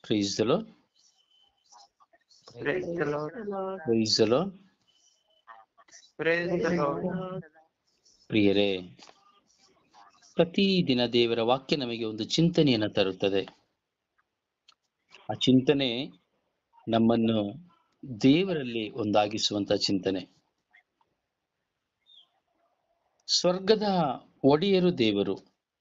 Praise the Lord. Praise the Lord. Praise the Lord. Praise the Lord. ಪ್ರಿಯರೇ ಪ್ರತಿದಿನ ದೇವರ ವಾಕ್ಯ ನಮಗೆ ಒಂದು ಚಿಂತನೆಯನ್ನು ತರುತ್ತದೆ ಆ ಚಿಂತನೆ ನಮ್ಮನ್ನು ದೇವರಲ್ಲಿ ಒಂದಾಗಿಸುವಂತ ಚಿಂತನೆ ಸ್ವರ್ಗದ ಒಡೆಯರು ದೇವರು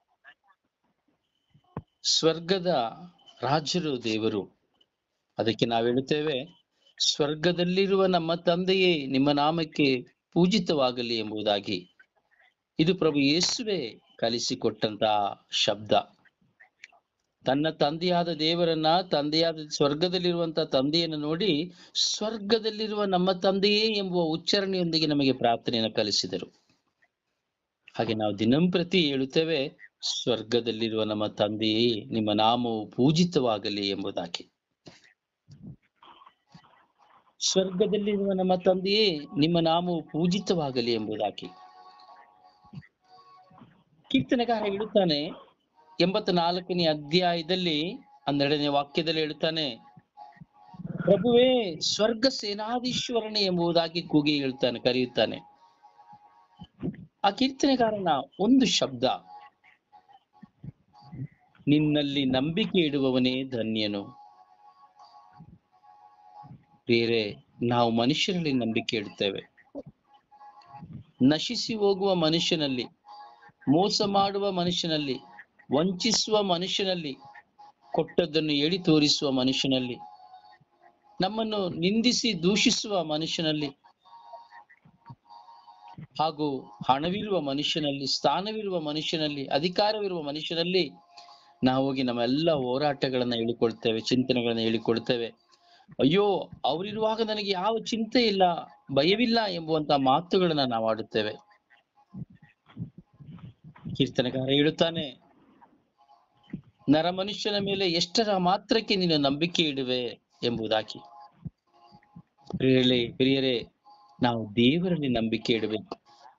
ಸ್ವರ್ಗದ ರಾಜರು ದೇವರು ಅದಕ್ಕೆ ನಾವು ಹೇಳುತ್ತೇವೆ ಸ್ವರ್ಗದಲ್ಲಿರುವ ನಮ್ಮ ತಂದೆಯೇ ನಿಮ್ಮ ನಾಮಕ್ಕೆ ಪೂಜಿತವಾಗಲಿ ಎಂಬುದಾಗಿ ಇದು ಪ್ರಭು ಯೇಸುವೆ ಕಲಿಸಿಕೊಟ್ಟಂತಹ ಶಬ್ದ ತನ್ನ ತಂದೆಯಾದ ದೇವರನ್ನ ತಂದೆಯಾದ ಸ್ವರ್ಗದಲ್ಲಿರುವಂತಹ ತಂದೆಯನ್ನು ನೋಡಿ ಸ್ವರ್ಗದಲ್ಲಿರುವ ನಮ್ಮ ತಂದೆಯೇ ಎಂಬುವ ಉಚ್ಚಾರಣೆಯೊಂದಿಗೆ ನಮಗೆ ಪ್ರಾರ್ಥನೆಯನ್ನು ಕಲಿಸಿದರು ಹಾಗೆ ನಾವು ದಿನಂಪ್ರತಿ ಹೇಳುತ್ತೇವೆ ಸ್ವರ್ಗದಲ್ಲಿರುವ ನಮ್ಮ ತಂದೆಯೇ ನಿಮ್ಮ ನಾಮವು ಪೂಜಿತವಾಗಲಿ ಎಂಬುದಾಗಿ ಸ್ವರ್ಗದಲ್ಲಿರುವ ನಮ್ಮ ತಂದೆಯೇ ನಿಮ್ಮ ನಾಮವು ಪೂಜಿತವಾಗಲಿ ಎಂಬುದಾಗಿ ಕೀರ್ತನೆಗಾರ ಹೇಳುತ್ತಾನೆ ಎಂಬತ್ತ ನಾಲ್ಕನೇ ಅಧ್ಯಾಯದಲ್ಲಿ ಹನ್ನೆರಡನೇ ವಾಕ್ಯದಲ್ಲಿ ಹೇಳುತ್ತಾನೆ ಪ್ರಭುವೇ ಸ್ವರ್ಗ ಸೇನಾಧೀಶ್ವರನೇ ಎಂಬುದಾಗಿ ಕೂಗಿ ಹೇಳ್ತಾನೆ ಕರೆಯುತ್ತಾನೆ ಆ ಕೀರ್ತನೆಗಾರನ ಒಂದು ಶಬ್ದ ನಿನ್ನಲ್ಲಿ ನಂಬಿಕೆ ಇಡುವವನೇ ಧನ್ಯನು ಬೇರೆ ನಾವು ಮನುಷ್ಯರಲ್ಲಿ ನಂಬಿಕೆ ಇಡುತ್ತೇವೆ ನಶಿಸಿ ಹೋಗುವ ಮನುಷ್ಯನಲ್ಲಿ ಮೋಸ ಮಾಡುವ ಮನುಷ್ಯನಲ್ಲಿ ವಂಚಿಸುವ ಮನುಷ್ಯನಲ್ಲಿ ಕೊಟ್ಟದ್ದನ್ನು ಎಳಿ ತೋರಿಸುವ ಮನುಷ್ಯನಲ್ಲಿ ನಮ್ಮನ್ನು ನಿಂದಿಸಿ ದೂಷಿಸುವ ಮನುಷ್ಯನಲ್ಲಿ ಹಾಗೂ ಹಣವಿರುವ ಮನುಷ್ಯನಲ್ಲಿ ಸ್ಥಾನವಿರುವ ಮನುಷ್ಯನಲ್ಲಿ ಅಧಿಕಾರವಿರುವ ಮನುಷ್ಯನಲ್ಲಿ ನಾವು ಹೋಗಿ ನಮ್ಮೆಲ್ಲ ಹೋರಾಟಗಳನ್ನ ಹೇಳಿಕೊಳ್ತೇವೆ ಚಿಂತನೆಗಳನ್ನ ಹೇಳಿಕೊಳ್ತೇವೆ ಅಯ್ಯೋ ಅವರಿರುವಾಗ ನನಗೆ ಯಾವ ಚಿಂತೆ ಇಲ್ಲ ಭಯವಿಲ್ಲ ಎಂಬುವಂತ ಮಾತುಗಳನ್ನ ನಾವು ಆಡುತ್ತೇವೆ ಕೀರ್ತನೆಗಾರ ಹೇಳುತ್ತಾನೆ ನರ ಮನುಷ್ಯನ ಮೇಲೆ ಎಷ್ಟರ ಮಾತ್ರಕ್ಕೆ ನೀನು ನಂಬಿಕೆ ಇಡುವೆ ಎಂಬುದಾಗಿ ಪ್ರಿಯರೇ ಪ್ರಿಯರೇ ನಾವು ದೇವರಲ್ಲಿ ನಂಬಿಕೆ ಇಡಬೇಕು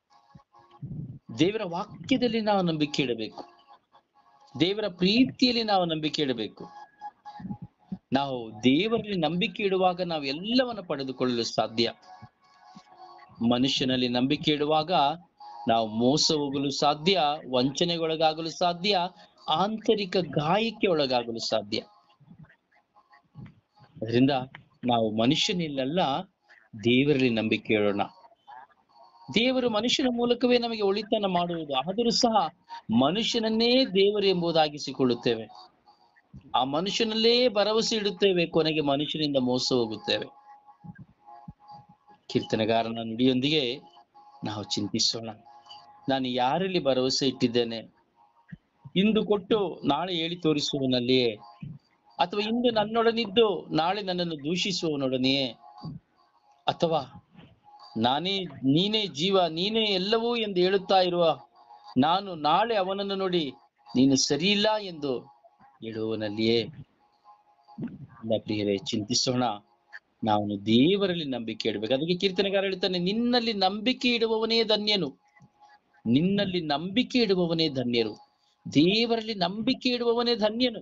ದೇವರ ವಾಕ್ಯದಲ್ಲಿ ನಾವು ನಂಬಿಕೆ ಇಡಬೇಕು ದೇವರ ಪ್ರೀತಿಯಲ್ಲಿ ನಾವು ನಂಬಿಕೆ ಇಡಬೇಕು ನಾವು ದೇವರಲ್ಲಿ ನಂಬಿಕೆ ಇಡುವಾಗ ನಾವು ಎಲ್ಲವನ್ನ ಪಡೆದುಕೊಳ್ಳಲು ಸಾಧ್ಯ ಮನುಷ್ಯನಲ್ಲಿ ನಂಬಿಕೆ ಇಡುವಾಗ ನಾವು ಮೋಸ ಹೋಗಲು ಸಾಧ್ಯ ವಂಚನೆಗೊಳಗಾಗಲು ಸಾಧ್ಯ ಆಂತರಿಕ ಗಾಯಕ್ಕೆ ಒಳಗಾಗಲು ಸಾಧ್ಯ ಅದರಿಂದ ನಾವು ಮನುಷ್ಯನಲ್ಲ ದೇವರಲ್ಲಿ ನಂಬಿಕೆ ಇಡೋಣ ದೇವರು ಮನುಷ್ಯನ ಮೂಲಕವೇ ನಮಗೆ ಒಳಿತನ ಮಾಡುವುದು ಆದರೂ ಸಹ ಮನುಷ್ಯನನ್ನೇ ದೇವರು ಎಂಬುದಾಗಿಸಿಕೊಳ್ಳುತ್ತೇವೆ ಆ ಮನುಷ್ಯನಲ್ಲೇ ಭರವಸೆ ಇಡುತ್ತೇವೆ ಕೊನೆಗೆ ಮನುಷ್ಯನಿಂದ ಮೋಸ ಹೋಗುತ್ತೇವೆ ಕೀರ್ತನೆಗಾರನ ನುಡಿಯೊಂದಿಗೆ ನಾವು ಚಿಂತಿಸೋಣ ನಾನು ಯಾರಲ್ಲಿ ಭರವಸೆ ಇಟ್ಟಿದ್ದೇನೆ ಇಂದು ಕೊಟ್ಟು ನಾಳೆ ಹೇಳಿ ತೋರಿಸುವವನಲ್ಲಿಯೇ ಅಥವಾ ಇಂದು ನನ್ನೊಡನಿದ್ದು ನಾಳೆ ನನ್ನನ್ನು ದೂಷಿಸುವವನೊಡನೆಯೇ ಅಥವಾ ನಾನೇ ನೀನೇ ಜೀವ ನೀನೇ ಎಲ್ಲವೂ ಎಂದು ಹೇಳುತ್ತಾ ಇರುವ ನಾನು ನಾಳೆ ಅವನನ್ನು ನೋಡಿ ನೀನು ಸರಿಯಿಲ್ಲ ಎಂದು ಹೇಳುವವನಲ್ಲಿಯೇ ಇಲ್ಲ ಪ್ರಿಯರೇ ಚಿಂತಿಸೋಣ ನಾವು ದೇವರಲ್ಲಿ ನಂಬಿಕೆ ಇಡಬೇಕು ಅದಕ್ಕೆ ಕೀರ್ತನೆಗಾರ ಹೇಳ್ತಾನೆ ನಿನ್ನಲ್ಲಿ ನಂಬಿಕೆ ಇಡುವವನೇ ಧನ್ಯನು ನಿನ್ನಲ್ಲಿ ನಂಬಿಕೆ ಇಡುವವನೇ ಧನ್ಯರು ದೇವರಲ್ಲಿ ನಂಬಿಕೆ ಇಡುವವನೇ ಧನ್ಯನು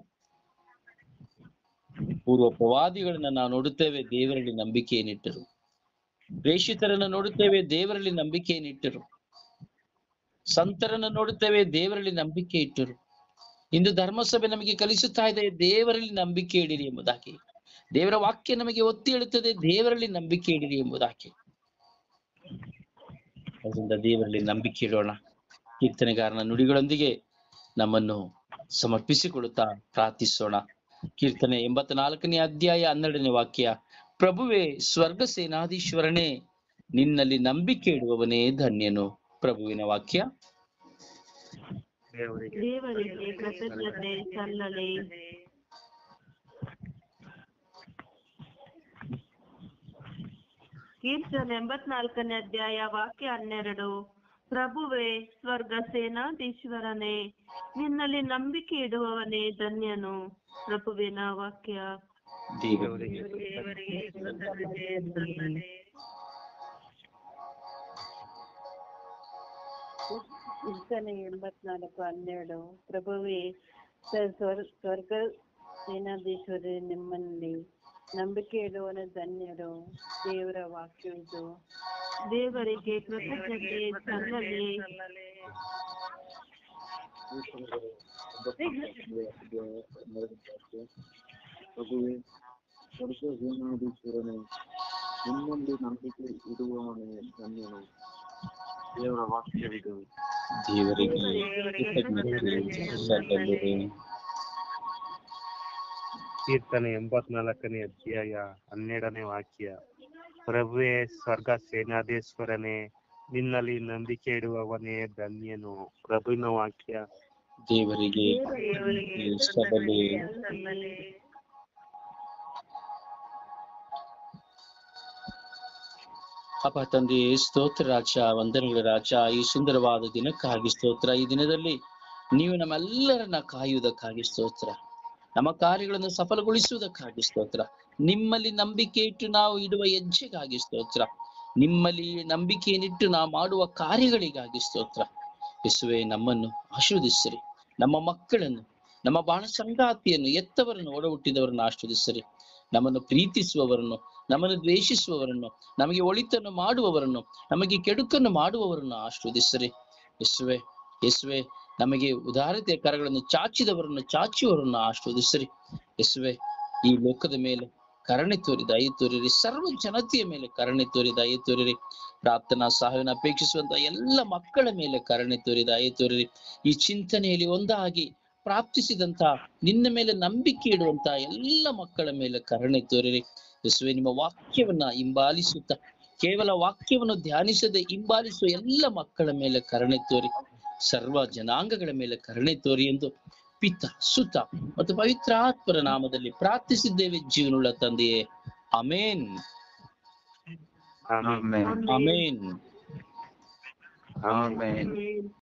ಪೂರ್ವ ಪ್ರವಾದಿಗಳನ್ನ ನಾವು ನೋಡುತ್ತೇವೆ ದೇವರಲ್ಲಿ ನಂಬಿಕೆಯನ್ನಿಟ್ಟರು ಪ್ರೇಷಿತರನ್ನ ನೋಡುತ್ತೇವೆ ದೇವರಲ್ಲಿ ನಂಬಿಕೆಯನ್ನಿಟ್ಟರು ಸಂತರನ್ನ ನೋಡುತ್ತೇವೆ ದೇವರಲ್ಲಿ ನಂಬಿಕೆ ಇಟ್ಟರು ಇಂದು ಧರ್ಮಸಭೆ ನಮಗೆ ಕಲಿಸುತ್ತಾ ಇದೆ ದೇವರಲ್ಲಿ ನಂಬಿಕೆ ಇಡಿರಿ ಎಂಬುದಾಗಿ ದೇವರ ವಾಕ್ಯ ನಮಗೆ ಒತ್ತಿ ಹೇಳುತ್ತದೆ ದೇವರಲ್ಲಿ ನಂಬಿಕೆ ಇಡಿರಿ ಎಂಬುದಾಗಿ ಅದರಿಂದ ದೇವರಲ್ಲಿ ನಂಬಿಕೆ ಇಡೋಣ ಕೀರ್ತನೆಗಾರನ ನುಡಿಗಳೊಂದಿಗೆ ನಮ್ಮನ್ನು ಸಮರ್ಪಿಸಿಕೊಳ್ಳುತ್ತಾ ಪ್ರಾರ್ಥಿಸೋಣ ಕೀರ್ತನೆ ಎಂಬತ್ತ ನಾಲ್ಕನೇ ಅಧ್ಯಾಯ ಹನ್ನೆರಡನೇ ವಾಕ್ಯ ಪ್ರಭುವೇ ಸ್ವರ್ಗ ಸೇನಾಧೀಶ್ವರನೇ ನಿನ್ನಲ್ಲಿ ನಂಬಿಕೆ ಇಡುವವನೇ ಧನ್ಯನು ಪ್ರಭುವಿನ ವಾಕ್ಯ ದೇವರಿಗೆ ದೇವರಿಗೆ ಕೃತಜ್ಞತೆ ಸಲ್ಲಲಿ ಕೀರ್ತನೆ ಎಂಬತ್ನಾಲ್ಕನೇ ಅಧ್ಯಾಯ ವಾಕ್ಯ ಹನ್ನೆರಡು ಪ್ರಭುವೇ ಸ್ವರ್ಗ ಸೇನಾಧೀಶ್ವರನೇ ನಿನ್ನಲ್ಲಿ ನಂಬಿಕೆ ಇಡುವವನೇ ಧನ್ಯನು ಪ್ರಭುವಿನ ವಾಕ್ಯ ದೇವರಿಗೆ ದೇವರಿಗೆ ಕೃತಜ್ಞತೆ ಸಲ್ಲಲಿ ಕೀರ್ತನೆ ಎಂಬತ್ನಾಲ್ಕು ಹನ್ನೆರಡು ಪ್ರಭುವೇ ಸ- ಸ್ವರ್- ಸ್ವರ್ಗ ಸೇನಾಧೀಶ್ವರೇ ನಿಮ್ಮಲ್ಲಿ ನಂಬಿಕೆ ಇಡುವವನ ಧನ್ಯರು ದೇವರ ವಾಕ್ಯವಿದು ದೇವರಿಗೆ ಕೃತಜ್ಞತೆ ಸಲ್ಲಲಿ ಪ್ರಭುವೆ ಸ್ವರ್ಗಸೇನಾಧೀಶ್ವರನೇ ನಿಮ್ಮಲ್ಲಿ ನಂಬಿಕೆ ಇಡುವವನೇ ಧನ್ಯನು ದೇವರ ವಾಕ್ಯವಿದು ದೇವರಿಗೆ ಕೃತಜ್ಞತೆ ಸಲ್ಲಲಿ ಕೀರ್ತನೆ ಎಂಬತ್ನಾಲ್ಕನೇ ಅಧ್ಯಾಯ ಹನ್ನೆರಡನೇ ವಾಕ್ಯ ಪ್ರಭುವೇ ಸ್ವರ್ಗ ಸೇನಾಧೀಶ್ವರನೇ ನಿನ್ನಲ್ಲಿ ನಂಬಿಕೆ ಇಡುವವನೇ ಧನ್ಯನು ಪ್ರಭುವಿನ ವಾಕ್ಯ ದೇವರಿಗೆ ಸಲ್ಲಲಿ ಅಪ್ಪ ತಂದೆ ಸ್ತೋತ್ರ ರಾಜ ವಂದನೆಗಳ ರಾಜ ಈ ಸುಂದರವಾದ ದಿನಕ್ಕಾಗಿ ಸ್ತೋತ್ರ ಈ ದಿನದಲ್ಲಿ ನೀವು ನಮ್ಮೆಲ್ಲರನ್ನ ಕಾಯುವುದಕ್ಕಾಗಿ ಸ್ತೋತ್ರ ನಮ್ಮ ಕಾರ್ಯಗಳನ್ನು ಸಫಲಗೊಳಿಸುವುದಕ್ಕಾಗಿ ಸ್ತೋತ್ರ ನಿಮ್ಮಲ್ಲಿ ನಂಬಿಕೆ ಇಟ್ಟು ನಾವು ಇಡುವ ಹೆಜ್ಜೆಗಾಗಿ ಸ್ತೋತ್ರ ನಿಮ್ಮಲ್ಲಿ ನಂಬಿಕೆಯನ್ನಿಟ್ಟು ನಾವು ಮಾಡುವ ಕಾರ್ಯಗಳಿಗಾಗಿ ಸ್ತೋತ್ರ ಯೇಸುವೆ ನಮ್ಮನ್ನು ಆಶೀರ್ವದಿಸಿರಿ ನಮ್ಮ ಮಕ್ಕಳನ್ನು ನಮ್ಮ ಬಾಣ ಸಂಗಾತಿಯನ್ನು ಎತ್ತವರನ್ನು ಒಡ ಹುಟ್ಟಿದವರನ್ನು ಆಶೀರ್ವದಿಸಿರಿ ನಮ್ಮನ್ನು ಪ್ರೀತಿಸುವವರನ್ನು ನಮ್ಮನ್ನು ದ್ವೇಷಿಸುವವರನ್ನು ನಮಗೆ ಒಳಿತನ್ನು ಮಾಡುವವರನ್ನು ನಮಗೆ ಕೆಡುಕನ್ನು ಮಾಡುವವರನ್ನು ಆಶೀರ್ವದಿಸಿರಿ ಯೇಸುವೆ ಯೇಸುವೆ ನಮಗೆ ಉದಾರತೆಯ ಕರಗಳನ್ನು ಚಾಚಿದವರನ್ನು ಚಾಚುವವರನ್ನು ಆಶೀರ್ವದಿಸಿರಿ ಯೇಸುವೆ ಈ ಲೋಕದ ಮೇಲೆ ಕರುಣೆ ತೋರಿ ದಯೆ ತೋರಿರಿ ಸರ್ವ ಜನತೆಯ ಮೇಲೆ ಕರುಣೆ ತೋರಿ ದಯೆ ತೋರಿರಿ ಪ್ರಾರ್ಥನಾ ಸಹಾಯವನ್ನು ಅಪೇಕ್ಷಿಸುವಂತ ಎಲ್ಲ ಮಕ್ಕಳ ಮೇಲೆ ಕರುಣೆ ತೋರಿ ದಯೆ ತೋರಿರಿ ಈ ಚಿಂತನೆಯಲ್ಲಿ ಒಂದಾಗಿ ಪ್ರಾಪ್ತಿಸಿದಂತ ನಿನ್ನ ಮೇಲೆ ನಂಬಿಕೆ ಇಡುವಂತ ಎಲ್ಲ ಮಕ್ಕಳ ಮೇಲೆ ಕರುಣೆ ತೋರಿರಿ ಯೇಸುವೆ ನಿಮ್ಮ ವಾಕ್ಯವನ್ನ ಹಿಂಬಾಲಿಸುತ್ತಾ ಕೇವಲ ವಾಕ್ಯವನ್ನು ಧ್ಯಾನಿಸದೆ ಹಿಂಬಾಲಿಸುವ ಎಲ್ಲ ಮಕ್ಕಳ ಮೇಲೆ ಕರುಣೆ ತೋರಿ ಸರ್ವ ಜನಾಂಗಗಳ ಮೇಲೆ ಕರುಣೆ ತೋರಿ ಎಂದು ಪಿತ ಸುತ ಮತ್ತು ಪವಿತ್ರಾತ್ಮರ ನಾಮದಲ್ಲಿ ಪ್ರಾರ್ಥಿಸಿದ್ದೇವೆ ಜೀವನುಳ್ಳ ತಂದೆಯೇ amen amen amen amen amen.